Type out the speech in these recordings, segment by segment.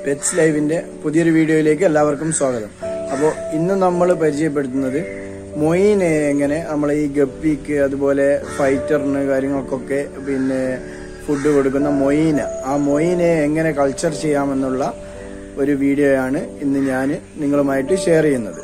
pets ലൈവിന്റെ പുതിയൊരു വീഡിയോയിലേക്ക് എല്ലാവർക്കും സ്വാഗതം അപ്പോൾ ഇന്ന് നമ്മൾ പരിചയപ്പെടുത്തുന്നത് മൊയിനെ എങ്ങനെ നമ്മൾ ഈ ഗപ്പിക്ക് അതുപോലെ ഫൈറ്ററിന് കാര്യങ്ങൾക്കൊക്കെ പിന്നെ ഫുഡ് കൊടുക്കുന്ന മൊയിന ആ മൊയിനെ എങ്ങനെ കൾച്ചർ ചെയ്യാമെന്നുള്ള ഒരു വീഡിയോയാണ് ഇന്ന് ഞാൻ നിങ്ങളുമായിട്ട് ഷെയർ ചെയ്യുന്നത്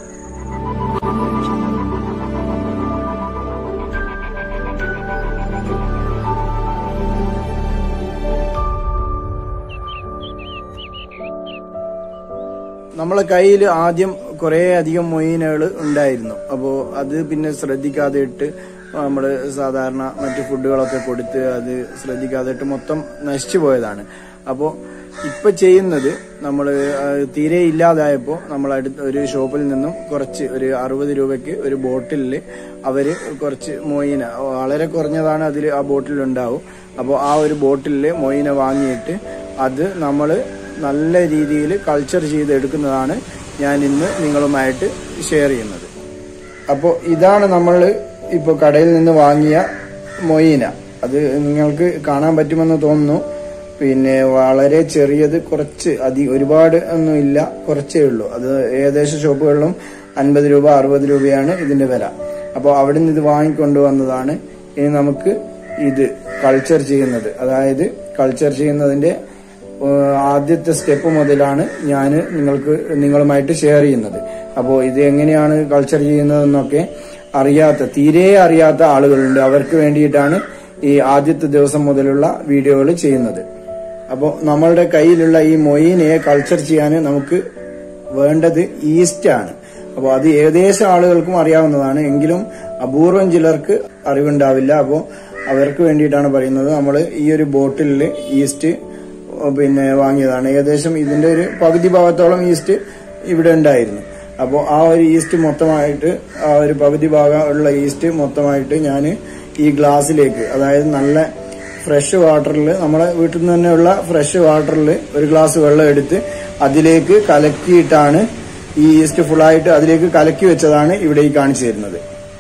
നമ്മളെ കയ്യിൽ ആദ്യം കുറേ അധികം മൊയിനകൾ ഉണ്ടായിരുന്നു അപ്പോൾ അത് പിന്നെ ശ്രദ്ധിക്കാതെ ഇട്ട് നമ്മൾ സാധാരണ മറ്റു ഫുഡുകളൊക്കെ കൊടുത്ത് അത് ശ്രദ്ധിക്കാതെ ഇട്ട് മൊത്തം നശിച്ചു പോയതാണ് അപ്പോൾ ഇപ്പൊ ചെയ്യുന്നത് നമ്മൾ തീരെ ഇല്ലാതായപ്പോൾ നമ്മൾ അടുത്ത ഒരു ഷോപ്പിൽ നിന്നും കുറച്ച് ഒരു അറുപത് രൂപയ്ക്ക് ഒരു ബോട്ടിലിൽ അവര് കുറച്ച് മൊയിന വളരെ കുറഞ്ഞതാണ് അതിൽ ആ ബോട്ടിൽ ഉണ്ടാവും അപ്പോൾ ആ ഒരു ബോട്ടിലിൽ മൊയിന വാങ്ങിയിട്ട് അത് നമ്മൾ നല്ല രീതിയിൽ കൾച്ചർ ചെയ്തെടുക്കുന്നതാണ് ഞാൻ ഇന്ന് നിങ്ങളുമായിട്ട് ഷെയർ ചെയ്യുന്നത് അപ്പോൾ ഇതാണ് നമ്മൾ ഇപ്പോൾ കടയിൽ നിന്ന് വാങ്ങിയ മൊയ്ന അത് നിങ്ങൾക്ക് കാണാൻ പറ്റുമെന്ന് തോന്നുന്നു പിന്നെ വളരെ ചെറിയത് കുറച്ച് അതി ഒരുപാട് ഒന്നും ഇല്ല കുറച്ചേ ഉള്ളൂ അത് ഏകദേശം ഷോപ്പുകളിലും അൻപത് രൂപ അറുപത് രൂപയാണ് ഇതിന്റെ വില അപ്പോൾ അവിടെ നിന്ന് ഇത് വാങ്ങിക്കൊണ്ടുവന്നതാണ് ഇനി നമുക്ക് ഇത് കൾച്ചർ ചെയ്യുന്നത് അതായത് കൾച്ചർ ചെയ്യുന്നതിന്റെ ഏഹ് ആദ്യത്തെ സ്റ്റെപ്പ് മുതലാണ് ഞാൻ നിങ്ങൾക്ക് നിങ്ങളുമായിട്ട് ഷെയർ ചെയ്യുന്നത് അപ്പോൾ ഇത് എങ്ങനെയാണ് കൾച്ചർ ചെയ്യുന്നതെന്നൊക്കെ അറിയാത്ത തീരെ അറിയാത്ത ആളുകളുണ്ട് അവർക്ക് വേണ്ടിയിട്ടാണ് ഈ ആദ്യത്തെ ദിവസം മുതലുള്ള വീഡിയോകൾ ചെയ്യുന്നത് അപ്പോൾ നമ്മളുടെ കയ്യിലുള്ള ഈ മൊയിനെ കൾച്ചർ ചെയ്യാൻ നമുക്ക് വേണ്ടത് ഈസ്റ്റ് ആണ് അപ്പോൾ അത് ഏകദേശം ആളുകൾക്കും അറിയാവുന്നതാണ് എങ്കിലും അപൂർവം ചിലർക്ക് അറിവുണ്ടാവില്ല അപ്പോൾ അവർക്ക് വേണ്ടിയിട്ടാണ് പറയുന്നത് നമ്മൾ ഈ ഒരു ബോട്ടിലിൽ ഈസ്റ്റ് പിന്നെ വാങ്ങിയതാണ് ഏകദേശം ഇതിന്റെ ഒരു പകുതി ഭാഗത്തോളം ഈസ്റ്റ് ഇവിടെ ഉണ്ടായിരുന്നു അപ്പോൾ ആ ഒരു ഈസ്റ്റ് മൊത്തമായിട്ട് ആ ഒരു പകുതി ഭാഗം ഉള്ള ഈസ്റ്റ് മൊത്തമായിട്ട് ഞാൻ ഈ ഗ്ലാസ്സിലേക്ക് അതായത് നല്ല ഫ്രഷ് വാട്ടറിൽ നമ്മളെ വീട്ടിൽ നിന്ന് തന്നെയുള്ള ഫ്രഷ് വാട്ടറിൽ ഒരു ഗ്ലാസ് വെള്ളം എടുത്ത് അതിലേക്ക് കലക്കിയിട്ടാണ് ഈ ഈസ്റ്റ് ഫുള്ളായിട്ട് അതിലേക്ക് കലക്കി വെച്ചതാണ് ഇവിടെ ഈ കാണിച്ചു തരുന്നത്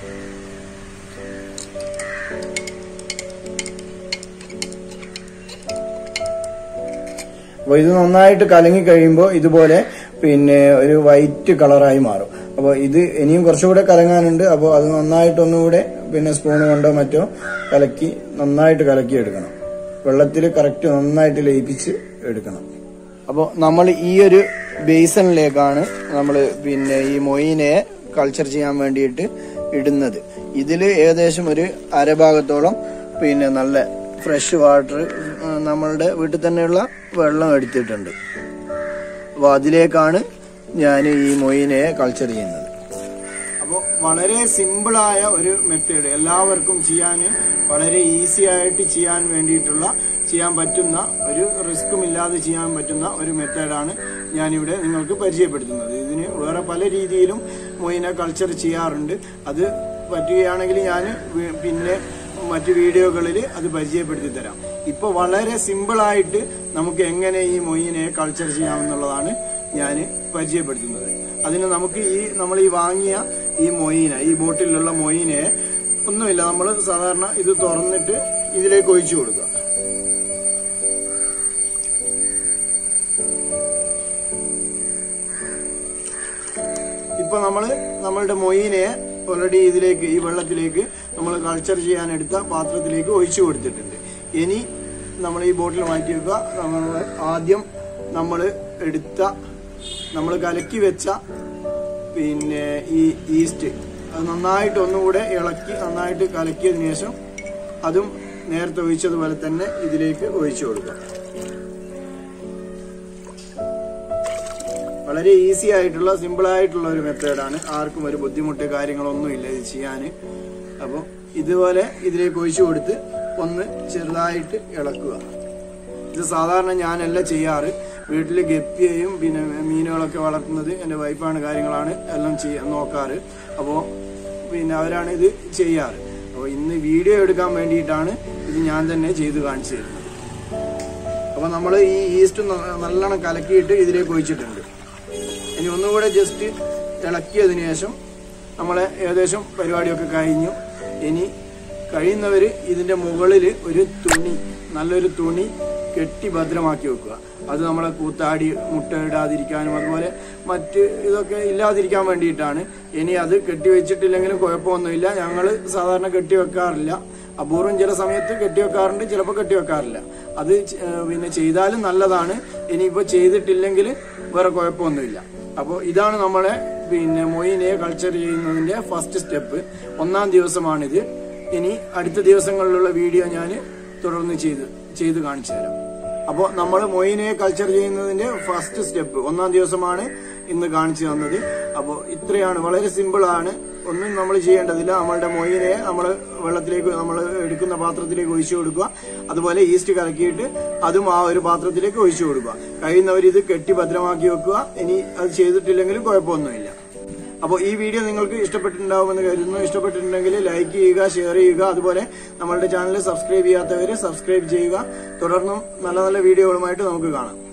അപ്പോൾ ഇത് നന്നായിട്ട് കലങ്ങി കഴിയുമ്പോൾ ഇതുപോലെ പിന്നെ ഒരു വൈറ്റ് കളറായി മാറും അപ്പോൾ ഇത് ഇനിയും കുറച്ചുകൂടെ കലങ്ങാനുണ്ട് അപ്പോൾ അത് നന്നായിട്ട് ഒന്നുകൂടെ പിന്നെ സ്പൂൺ കൊണ്ടോ മറ്റോ കലക്കി നന്നായിട്ട് കലക്കി എടുക്കണം വെള്ളത്തിൽ കറക്റ്റ് നന്നായിട്ട് ലയിപ്പിച്ച് എടുക്കണം അപ്പോൾ നമ്മൾ ഈ ഒരു ബേസണിലേക്കാണ് നമ്മൾ പിന്നെ ഈ മൊയിനെ കൾച്ചർ ചെയ്യാൻ വേണ്ടിയിട്ട് ഇടുന്നത് ഇതിൽ ഏകദേശം ഒരു അരഭാഗത്തോളം പിന്നെ നല്ല ഫ്രഷ് വാട്ടർ നമ്മളുടെ വീട്ടിൽ തന്നെയുള്ള വെള്ളം എടുത്തിട്ടുണ്ട് അപ്പോൾ അതിലേക്കാണ് ഞാൻ ഈ മൊയിനെ കൾച്ചർ ചെയ്യുന്നത് അപ്പോൾ വളരെ സിമ്പിളായ ഒരു മെത്തേഡ് എല്ലാവർക്കും ചെയ്യാൻ വളരെ ഈസി ആയിട്ട് ചെയ്യാൻ വേണ്ടിയിട്ടുള്ള ചെയ്യാൻ പറ്റുന്ന ഒരു റിസ്ക്കും ഇല്ലാതെ ചെയ്യാൻ പറ്റുന്ന ഒരു മെത്തേഡാണ് ഞാനിവിടെ നിങ്ങൾക്ക് പരിചയപ്പെടുത്തുന്നത് ഇതിന് വേറെ പല രീതിയിലും മൊയിനെ കൾച്ചർ ചെയ്യാറുണ്ട് അത് പറ്റുകയാണെങ്കിൽ ഞാൻ പിന്നെ മറ്റു വീഡിയോകളിൽ അത് പരിചയപ്പെടുത്തി തരാം ഇപ്പൊ വളരെ സിമ്പിളായിട്ട് നമുക്ക് എങ്ങനെ ഈ മൊയിനെ കൾച്ചർ ചെയ്യാമെന്നുള്ളതാണ് ഞാൻ പരിചയപ്പെടുത്തുന്നത് അതിന് നമുക്ക് ഈ നമ്മൾ ഈ വാങ്ങിയ ഈ മൊയിന ഈ ബോട്ടിലുള്ള മൊയിനെ ഒന്നുമില്ല നമ്മൾ സാധാരണ ഇത് തുറന്നിട്ട് ഇതിലേക്ക് ഒഴിച്ചു കൊടുക്കുക ഇപ്പൊ നമ്മൾ നമ്മളുടെ മൊയിനെ ഓൾറെഡി ഇതിലേക്ക് ഈ വെള്ളത്തിലേക്ക് നമ്മൾ കൾച്ചർ ചെയ്യാൻ എടുത്ത പാത്രത്തിലേക്ക് ഒഴിച്ചു കൊടുത്തിട്ടുണ്ട് ഇനി നമ്മൾ ഈ ബോട്ടിൽ മാറ്റി വെക്കുക നമ്മൾ ആദ്യം നമ്മൾ എടുത്ത നമ്മൾ കലക്കി വെച്ച പിന്നെ ഈ ഈസ്റ്റ് അത് നന്നായിട്ട് ഒന്നുകൂടെ ഇളക്കി നന്നായിട്ട് കലക്കിയതിനു ശേഷം അതും നേരത്തെ ഒഴിച്ചതുപോലെ തന്നെ ഇതിലേക്ക് ഒഴിച്ചു കൊടുക്കുക വളരെ ഈസി ആയിട്ടുള്ള സിമ്പിൾ ആയിട്ടുള്ള ഒരു മെത്തേഡാണ് ആർക്കും ഒരു ബുദ്ധിമുട്ട് കാര്യങ്ങളൊന്നും ഇല്ല ഇത് ചെയ്യാൻ അപ്പോൾ ഇതുപോലെ ഇതിലേക്ക് ഒഴിച്ചു കൊടുത്ത് ഒന്ന് ചെറുതായിട്ട് ഇളക്കുക ഇത് സാധാരണ ഞാനല്ല ചെയ്യാറ് വീട്ടിൽ ഗപ്പിയെയും പിന്നെ മീനുകളൊക്കെ വളർത്തുന്നത് എൻ്റെ വൈഫാണ് കാര്യങ്ങളാണ് എല്ലാം ചെയ്യാൻ നോക്കാറ് അപ്പോൾ പിന്നെ അവരാണ് ഇത് ചെയ്യാറ് അപ്പോൾ ഇന്ന് വീഡിയോ എടുക്കാൻ വേണ്ടിയിട്ടാണ് ഇത് ഞാൻ തന്നെ ചെയ്ത് കാണിച്ചു തരുന്നത് അപ്പോൾ നമ്മൾ ഈ ഈസ്റ്റ് നല്ലോണം കലക്കിയിട്ട് ഇതിലേക്ക് ഒഴിച്ചിട്ടുണ്ട് ഇനി ഒന്നുകൂടെ ജസ്റ്റ് ഇളക്കിയതിനു ശേഷം നമ്മളെ ഏകദേശം പരിപാടിയൊക്കെ കഴിഞ്ഞു ഇനി കഴിയുന്നവർ ഇതിന്റെ മുകളിൽ ഒരു തുണി നല്ലൊരു തുണി കെട്ടി ഭദ്രമാക്കി വെക്കുക അത് നമ്മളെ കൂത്താടി മുട്ടയിടാതിരിക്കാനും അതുപോലെ മറ്റ് ഇതൊക്കെ ഇല്ലാതിരിക്കാൻ വേണ്ടിയിട്ടാണ് ഇനി അത് കെട്ടിവെച്ചിട്ടില്ലെങ്കിലും കുഴപ്പമൊന്നുമില്ല ഞങ്ങൾ സാധാരണ കെട്ടിവെക്കാറില്ല അപൂർവം ചില സമയത്ത് കെട്ടിവെക്കാറുണ്ട് ചിലപ്പോൾ കെട്ടിവെക്കാറില്ല അത് ചെ- ഏഹ് പിന്നെ ചെയ്താലും നല്ലതാണ് ഇനിയിപ്പോൾ ചെയ്തിട്ടില്ലെങ്കിൽ വേറെ കുഴപ്പമൊന്നുമില്ല അപ്പോൾ ഇതാണ് നമ്മളെ പിന്നെ മൊയിനെ കൾച്ചർ ചെയ്യുന്നതിന്റെ ഫസ്റ്റ് സ്റ്റെപ്പ് ഒന്നാം ദിവസമാണിത് ഇനി അടുത്ത ദിവസങ്ങളിലുള്ള വീഡിയോ ഞാൻ തുടർന്ന് ചെയ്ത് ചെയ്ത് കാണിച്ചു തരാം അപ്പോൾ നമ്മൾ മൊയിനെ കൾച്ചർ ചെയ്യുന്നതിന്റെ ഫസ്റ്റ് സ്റ്റെപ്പ് ഒന്നാം ദിവസമാണ് ഇന്ന് കാണിച്ചു തന്നത് അപ്പോൾ ഇത്രയാണ് വളരെ സിമ്പിൾ ആണ് ഒന്നും നമ്മൾ ചെയ്യേണ്ടതില്ല നമ്മളുടെ മൊയിനെ നമ്മൾ വെള്ളത്തിലേക്ക് നമ്മൾ എടുക്കുന്ന പാത്രത്തിലേക്ക് ഒഴിച്ചു കൊടുക്കുക അതുപോലെ ഈസ്റ്റ് കലക്കിയിട്ട് അതും ആ ഒരു പാത്രത്തിലേക്ക് ഒഴിച്ചു കൊടുക്കുക കഴിയുന്നവർ ഇത് കെട്ടി ഭദ്രമാക്കി വെക്കുക ഇനി അത് ചെയ്തിട്ടില്ലെങ്കിലും കുഴപ്പമൊന്നുമില്ല അപ്പോൾ ഈ വീഡിയോ നിങ്ങൾക്ക് ഇഷ്ടപ്പെട്ടിട്ടുണ്ടാവുമെന്ന് കരുതുന്നു ഇഷ്ടപ്പെട്ടിട്ടുണ്ടെങ്കിൽ ലൈക്ക് ചെയ്യുക ഷെയർ ചെയ്യുക അതുപോലെ നമ്മളുടെ ചാനൽ സബ്സ്ക്രൈബ് ചെയ്യാത്തവർ സബ്സ്ക്രൈബ് ചെയ്യുക തുടർന്നും നല്ല നല്ല വീഡിയോകളുമായിട്ട് നമുക്ക് കാണാം